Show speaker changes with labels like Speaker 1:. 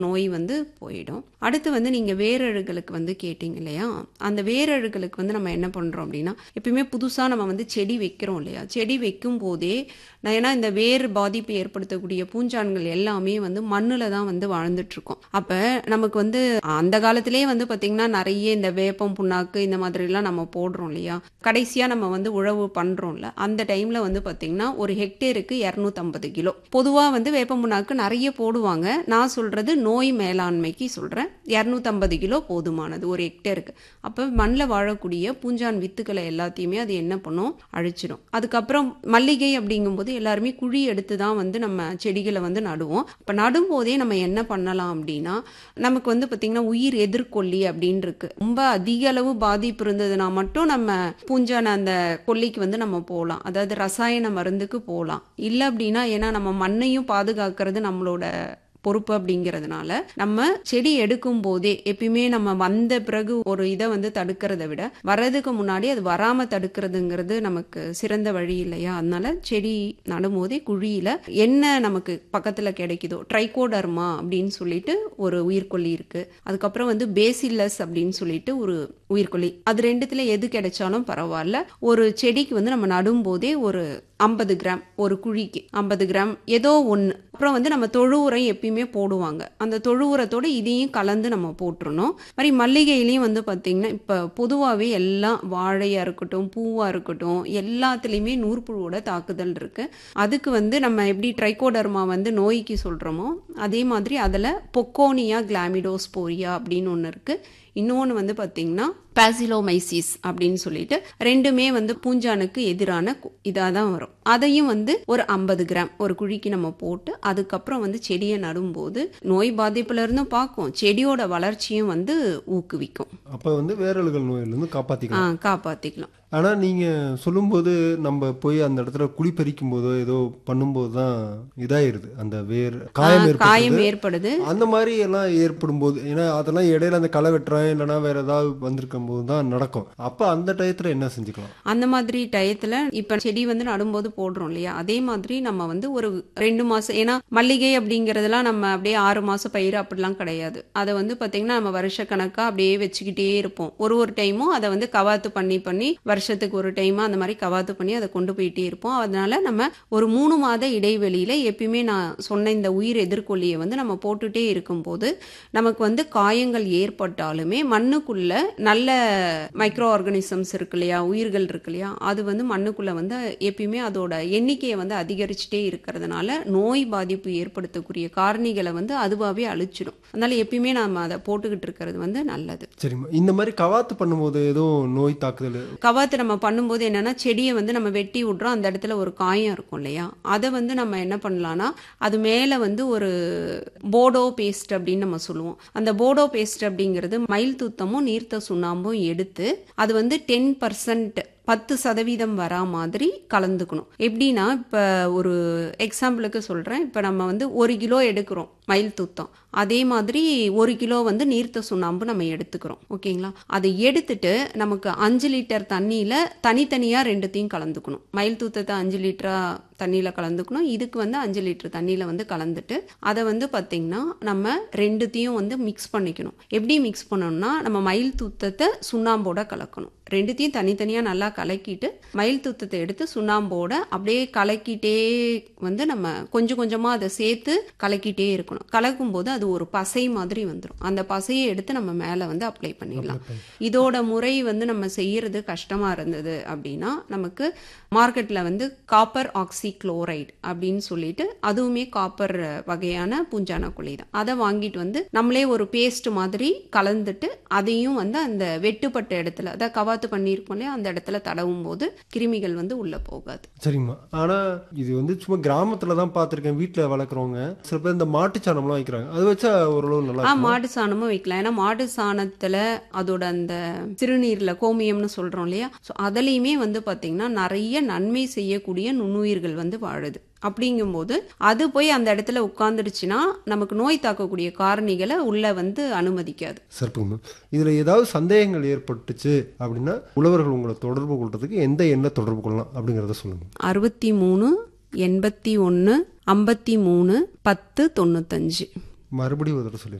Speaker 1: நோய் வந்து போயிடும் அடுத்து வந்து நீங்கள் வேரழுகளுக்கு வந்து கேட்டிங்க இல்லையா அந்த வேரழுகளுக்கு வந்து நம்ம என்ன பண்ணுறோம் அப்படின்னா எப்பயுமே புதுசாக நம்ம வந்து செடி வைக்கிறோம் இல்லையா செடி வைக்கும் போதே நான் ஏன்னா இந்த வேர் பாதிப்பு ஏற்படுத்தக்கூடிய பூஞ்சான்கள் எல்லாமே வந்து மண்ணில் தான் வந்து வாழ்ந்துட்டுருக்கோம் அப்போ நமக்கு வந்து அந்த காலத்திலே வந்து பார்த்திங்கன்னா நிறைய இந்த வேப்பம் புண்ணாக்கு இந்த மாதிரிலாம் நம்ம போடுறோம் இல்லையா கடைசியாக நம்ம வந்து உழவு பண்ணுறோம்ல அந்த டைமில் வந்து பார்த்திங்கன்னா ஒரு ஹெக்டேருக்கு இரநூத்தம்பது கிலோ பொதுவாக வந்து வேப்பம் புண்ணாக்கு நிறைய போடுவாங்க நான் சொல்கிறது நோய் மேலாண்மைக்கு சொல்கிறேன் இரநூத்தம்பது கிலோ போதுமானது ஒரு ஹெக்டேருக்கு அப்போ மண்ணில் வாழக்கூடிய பூஞ்சான் வித்துக்களை எல்லாத்தையுமே அது என்ன பண்ணும் அழிச்சிடும் அதுக்கப்புறம் மல்லிகை அப்படிங்கும்போது எல்லாருமே குழி எடுத்து தான் வந்து நம்ம செடிகளை வந்து நடுவோம் அப்போ நடும்போதே நம்ம என்ன பண்ணலாம் அப்படின்னா நமக்கு வந்து பார்த்திங்கன்னா உயிர் எதிர்கொல்லி அப்படின்னு இருக்கு ரொம்ப அதிக அளவு பாதிப்பு இருந்ததுன்னா மட்டும் நம்ம பூஞ்சான அந்த கொல்லிக்கு வந்து நம்ம போகலாம் அதாவது ரசாயன மருந்துக்கு போகலாம் இல்லை அப்படின்னா ஏன்னா நம்ம மண்ணையும் பாதுகாக்கிறது நம்மளோட பொறுப்பு அப்படிங்கிறதுனால நம்ம செடி எடுக்கும் போதே எப்பயுமே நம்ம வந்த பிறகு ஒரு இதை வந்து தடுக்கிறத விட வர்றதுக்கு முன்னாடி அது வராம தடுக்கிறதுங்கிறது நமக்கு சிறந்த வழி இல்லையா அதனால செடி நடும்போதே குழியில என்ன நமக்கு பக்கத்துல கிடைக்குதோ ட்ரைகோடர்மா அப்படின்னு சொல்லிட்டு ஒரு உயிர்கொல்லி இருக்கு அதுக்கப்புறம் வந்து பேசில்லஸ் அப்படின்னு சொல்லிட்டு ஒரு உயிர்கொல்லி அது ரெண்டுத்துல எது கிடைச்சாலும் பரவாயில்ல ஒரு செடிக்கு வந்து நம்ம நடும்போதே ஒரு ஐம்பது கிராம் ஒரு குழிக்கு ஐம்பது கிராம் ஏதோ ஒன்று அப்புறம் வந்து நம்ம தொழு உரம் எப்பயுமே போடுவாங்க அந்த தொழு உரத்தோட இதையும் கலந்து நம்ம போட்டுருணும் மாதிரி மல்லிகையிலையும் வந்து பார்த்திங்கன்னா இப்போ பொதுவாகவே எல்லாம் வாழையாக இருக்கட்டும் பூவாக இருக்கட்டும் எல்லாத்துலேயுமே நூற்புழுவோட தாக்குதல் இருக்குது அதுக்கு வந்து நம்ம எப்படி ட்ரைகோடர்மா வந்து நோய்க்கு சொல்கிறோமோ அதே மாதிரி அதில் பொக்கோனியா கிளாமிடோஸ்போரியா அப்படின்னு ஒன்று இருக்குது இன்னொன்று வந்து பார்த்திங்கன்னா பாசிலோமைசிஸ் அப்படின்னு சொல்லிட்டு ரெண்டுமே வந்து பூஞ்சானுக்கு எதிரான இதாக தான் வரும் அதையும் வந்து ஒரு ஐம்பது கிராம் ஒரு குழிக்கு நம்ம போட்டு அதுக்கப்புறம் வந்து செடியை நடும்போது நோய் பாதிப்புல இருந்தும் பார்க்கும் செடியோட வளர்ச்சியும் வந்து ஊக்குவிக்கும்
Speaker 2: அப்போ வந்து வேரல்கள் நோயிலிருந்து
Speaker 1: ஆ
Speaker 2: காப்பாற்றிக்கலாம்
Speaker 1: காப்பாற்றிக்கலாம்
Speaker 2: ஆனால் நீங்கள் சொல்லும்போது நம்ம போய் அந்த இடத்துல குழி பறிக்கும் போதோ ஏதோ பண்ணும்போது தான் இதாயிருது அந்த வேர் காயம்
Speaker 1: காயம்
Speaker 2: ஏற்படுது
Speaker 1: ஏற்படுது
Speaker 2: அந்த மாதிரி எல்லாம் ஏற்படும் போது ஏன்னா அதெல்லாம் இடையில அந்த களை வெட்டுறேன் இல்லைன்னா வேற ஏதாவது வந்திருக்கும் போது தான் நடக்கும் அப்போ அந்த டயத்தில் என்ன செஞ்சுக்கலாம்
Speaker 1: அந்த மாதிரி டயத்துல இப்ப செடி வந்து நடும்போது போடுறோம் இல்லையா அதே மாதிரி நம்ம வந்து ஒரு ரெண்டு மாசம் ஏன்னா மல்லிகை அப்படிங்கறதெல்லாம் நம்ம அப்படியே ஆறு மாசம் பயிர் அப்படிலாம் கிடையாது அதை வந்து பாத்தீங்கன்னா நம்ம வருஷ கணக்கா அப்படியே வச்சுக்கிட்டே இருப்போம் ஒரு ஒரு டைமும் அதை வந்து கவாத்து பண்ணி பண்ணி வருஷத்துக்கு ஒரு டைமா அந்த மாதிரி கவாத்து பண்ணி அதை கொண்டு போயிட்டே இருப்போம் அதனால நம்ம ஒரு மூணு மாத இடைவெளியில எப்பயுமே நான் சொன்ன இந்த உயிர் எதிர்கொல்லியை வந்து நம்ம போட்டுட்டே இருக்கும்போது நமக்கு வந்து காயங்கள் ஏற்பட்டாலுமே மண்ணுக்குள்ள நல்ல மைக்ரோ ஆர்கானிசம்ஸ் இருக்கு இல்லையா உயிர்கள் இருக்கு இல்லையா அது வந்து மண்ணுக்குள்ள வந்து எப்பயுமே அதோட எண்ணிக்கையை வந்து அதிகரிச்சுட்டே இருக்கிறதுனால நோய் பாதிப்பு ஏற்படுத்தக்கூடிய காரணிகளை வந்து அதுவாகவே அழிச்சிடும் அதனால எப்பயுமே நம்ம அதை போட்டுக்கிட்டு இருக்கிறது வந்து நல்லது
Speaker 2: சரிம்மா இந்த மாதிரி கவாத்து பண்ணும்போது எதுவும் நோய் தாக்குதல்
Speaker 1: கவாத்து நம்ம பண்ணும்போது என்னன்னா செடியை வந்து நம்ம வெட்டி விட்றோம் அந்த இடத்துல ஒரு காயம் இருக்கும் இல்லையா அதை வந்து நம்ம என்ன பண்ணலாம்னா அது மேலே வந்து ஒரு போடோ பேஸ்ட் அப்படின்னு நம்ம சொல்லுவோம் அந்த போடோ பேஸ்ட் அப்படிங்கிறது மயில் தூத்தமும் நீர்த்த சுண்ணாம்பும் எடுத்து அது வந்து டென் பர்சன்ட் பத்து சதவீதம் வரா மாதிரி கலந்துக்கணும் எப்படின்னா இப்போ ஒரு எக்ஸாம்பிளுக்கு சொல்கிறேன் இப்போ நம்ம வந்து ஒரு கிலோ எடுக்கிறோம் மயில் தூத்தம் அதே மாதிரி ஒரு கிலோ வந்து நீர்த்த சுண்ணாம்பு நம்ம எடுத்துக்கிறோம் ஓகேங்களா அதை எடுத்துட்டு நமக்கு அஞ்சு லிட்டர் தண்ணியில் தனித்தனியாக ரெண்டுத்தையும் கலந்துக்கணும் மயில் தூத்தத்தை அஞ்சு லிட்டரா தண்ணியில் கலந்துக்கணும் இதுக்கு வந்து அஞ்சு லிட்டர் தண்ணியில் வந்து கலந்துட்டு அதை வந்து பார்த்திங்கன்னா நம்ம ரெண்டுத்தையும் வந்து மிக்ஸ் பண்ணிக்கணும் எப்படி மிக்ஸ் பண்ணணும்னா நம்ம மயில் தூத்தத்தை சுண்ணாம்போட கலக்கணும் ரெண்டுத்தையும் தனித்தனியாக நல்லா கலக்கிட்டு மயில் தூத்தத்தை எடுத்து சுண்ணாம்போட அப்படியே கலக்கிட்டே வந்து நம்ம கொஞ்சம் கொஞ்சமாக அதை சேர்த்து கலக்கிட்டே இருக்கணும் கலக்கும் போது அது ஒரு பசை மாதிரி வந்துடும் அந்த பசையை எடுத்து நம்ம மேலே வந்து அப்ளை பண்ணிடலாம் இதோட முறை வந்து நம்ம செய்யறது கஷ்டமாக இருந்தது அப்படின்னா நமக்கு மார்க்கெட்டில் வந்து காப்பர் ஆக்சி குளோரைடு அப்படின்னு சொல்லிட்டு அதுவுமே காப்பர் வகையான பூஞ்சான குழி தான் அதை வாங்கிட்டு வந்து நம்மளே ஒரு பேஸ்ட் மாதிரி கலந்துட்டு அதையும் வந்து அந்த வெட்டுப்பட்ட இடத்துல அதாவது கவாத்து பண்ணியிருக்கோம் இல்லையா அந்த இடத்துல தடவும் போது கிருமிகள் வந்து உள்ள போகாது
Speaker 2: சரிம்மா ஆனால் இது வந்து சும்மா கிராமத்தில் தான் பார்த்துருக்கேன் வீட்டில் வளர்க்குறவங்க சில பேர் இந்த மாட்டுச்சாணம்லாம் வைக்கிறாங்க அது வச்சா ஓரளவு நல்லா
Speaker 1: ஆ
Speaker 2: இருக்கும்
Speaker 1: மாடு சாணமும் வைக்கலாம் ஏன்னா மாடு சாணத்துல அதோட அந்த சிறுநீர்ல கோமியம்னு சொல்றோம் இல்லையா ஸோ அதுலேயுமே வந்து பாத்தீங்கன்னா நிறைய நன்மை செய்யக்கூடிய நுண்ணுயிர்கள் வந்து வாழுது அப்படிங்கும்போது அது போய் அந்த இடத்துல உட்கார்ந்துடுச்சுன்னா நமக்கு நோய் தாக்கக்கூடிய காரணிகளை உள்ள வந்து அனுமதிக்காது
Speaker 2: சிறப்புங்க இதில் ஏதாவது சந்தேகங்கள் ஏற்பட்டுச்சு அப்படின்னா உழவர்கள் உங்களை தொடர்பு கொள்றதுக்கு எந்த எண்ணை தொடர்பு கொள்ளலாம் அப்படிங்கிறத சொல்லுங்க
Speaker 1: அறுபத்தி மூணு எண்பத்தி ஒன்று ஐம்பத்தி மூணு பத்து தொண்ணூத்தஞ்சு
Speaker 2: மறுபடியும் ஒரு தடவை சொல்லி